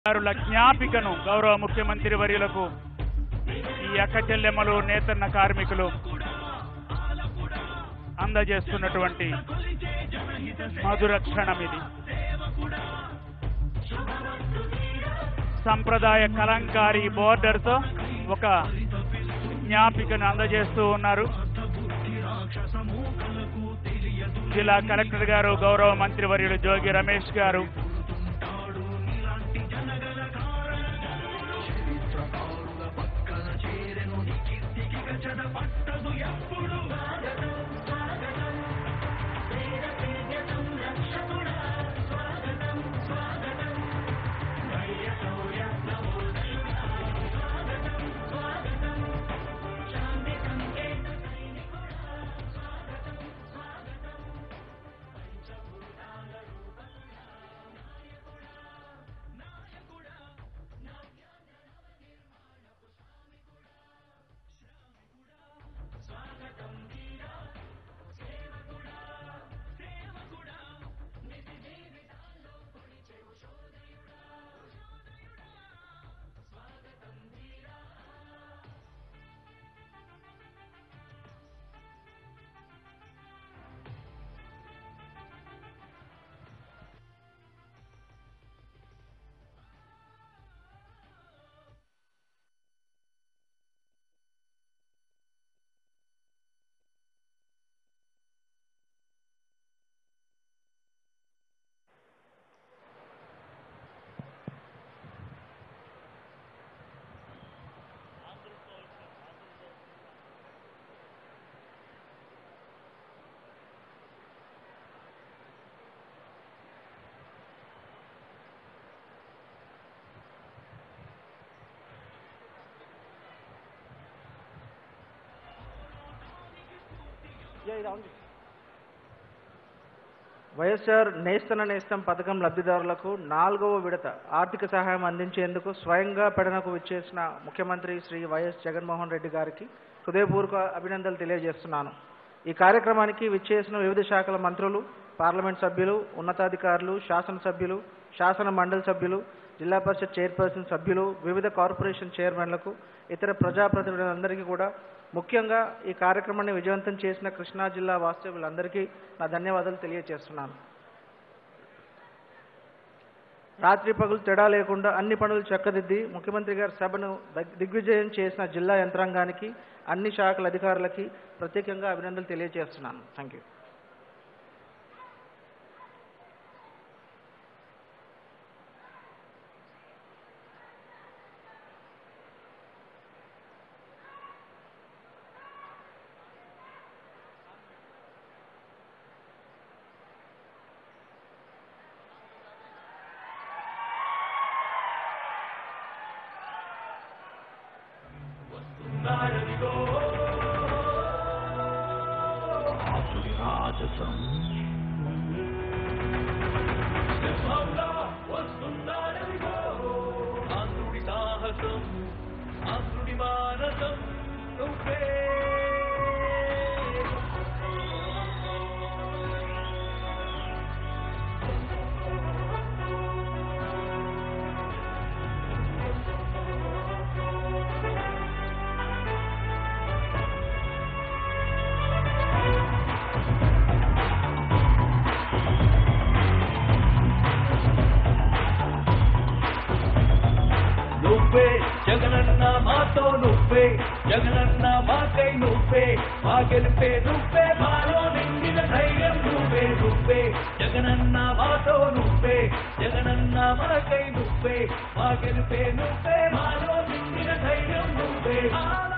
గారుల జ్ఞాపికను గౌరవ ముఖ్యమంత్రి వర్యులకు ఈ అక్క చెల్లెమ్మలు నేతన్న కార్మికులు అందజేస్తున్నటువంటి మధుర క్షణం ఇది సంప్రదాయ కలంకారీ బోర్డర్తో ఒక జ్ఞాపికను అందజేస్తూ ఉన్నారు జిల్లా కలెక్టర్ గారు గౌరవ మంత్రి వర్యులు జోగి రమేష్ గారు వైఎస్ఆర్ నేస్తన నేస్తం పథకం లబ్ధిదారులకు నాలుగవ విడత ఆర్థిక సహాయం అందించేందుకు స్వయంగా పెడనకు విచ్చేసిన ముఖ్యమంత్రి శ్రీ వైఎస్ జగన్మోహన్ రెడ్డి గారికి హృదయపూర్వక అభినందనలు తెలియజేస్తున్నాను ఈ కార్యక్రమానికి విచ్చేసిన వివిధ శాఖల మంత్రులు పార్లమెంట్ సభ్యులు ఉన్నతాధికారులు శాసనసభ్యులు శాసన మండలి సభ్యులు జిల్లా పరిషత్ చైర్పర్సన్ సభ్యులు వివిధ కార్పొరేషన్ చైర్మన్లకు ఇతర ప్రజాప్రతినిధులందరికీ కూడా ముఖ్యంగా ఈ కార్యక్రమాన్ని విజయవంతం చేసిన కృష్ణా జిల్లా వాస్తవ్యులందరికీ నా ధన్యవాదాలు తెలియజేస్తున్నాను రాత్రి పగులు తేడా లేకుండా అన్ని పనులు చక్కదిద్ది ముఖ్యమంత్రి గారి సభను దగ్- దిగ్విజయం చేసిన జిల్లా యంత్రాంగానికి అన్ని శాఖల అధికారులకి ప్రత్యేకంగా అభినందనలు తెలియజేస్తున్నాను థ్యాంక్ యూ ఆంధ్రుడి సాహసం ఆంధ్రుడి మానసం నువ్వే నువ్వే జగనన్న మాతో నువ్వే జగనన్న మాకై నువ్వే మా గెలిపే నువ్వే మాలో నిండిన ధైర్యం నువ్వే నువ్వే జగనన్న మాతో నువ్వే జగనన్న మాకై నువ్వే మా గెలిపే నువ్వే మాలో నిండిన ధైర్యం నువ్వే